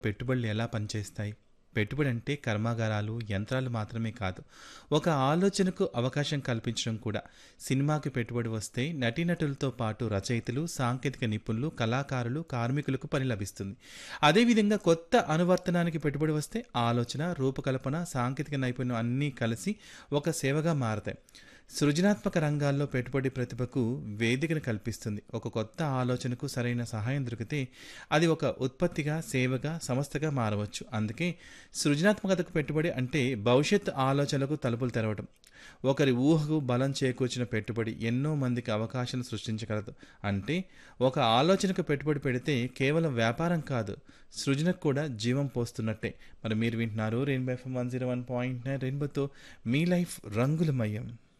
పెట్టుబడులు ఎలా పనిచేస్తాయి పెట్టుబడి అంటే కర్మాగారాలు యంత్రాలు మాత్రమే కాదు ఒక ఆలోచనకు అవకాశం కల్పించడం కూడా సినిమాకి పెట్టుబడి వస్తే నటీనటులతో పాటు రచయితలు సాంకేతిక నిపుణులు కళాకారులు కార్మికులకు పని లభిస్తుంది అదేవిధంగా కొత్త అనువర్తనానికి పెట్టుబడి వస్తే ఆలోచన రూపకల్పన సాంకేతిక నైపుణ్యం అన్నీ కలిసి ఒక సేవగా మారతాయి సృజనాత్మక రంగాల్లో పెట్టుబడి ప్రతిభకు వేదికను కల్పిస్తుంది ఒక కొత్త ఆలోచనకు సరైన సహాయం దొరికితే అది ఒక ఉత్పత్తిగా సేవగా సంస్థగా మారవచ్చు అందుకే సృజనాత్మకతకు పెట్టుబడి అంటే భవిష్యత్ ఆలోచనలకు తలుపులు తెరవడం ఒకరి ఊహకు బలం చేకూర్చిన పెట్టుబడి ఎన్నో మందికి అవకాశాలు సృష్టించగలదు అంటే ఒక ఆలోచనకు పెట్టుబడి పెడితే కేవలం వ్యాపారం కాదు సృజనకు కూడా జీవం పోస్తున్నట్టే మరి మీరు వింటున్నారు rainbow FM one zero one point nine రెయిన్బోతో మీ లైఫ్ రంగులమయం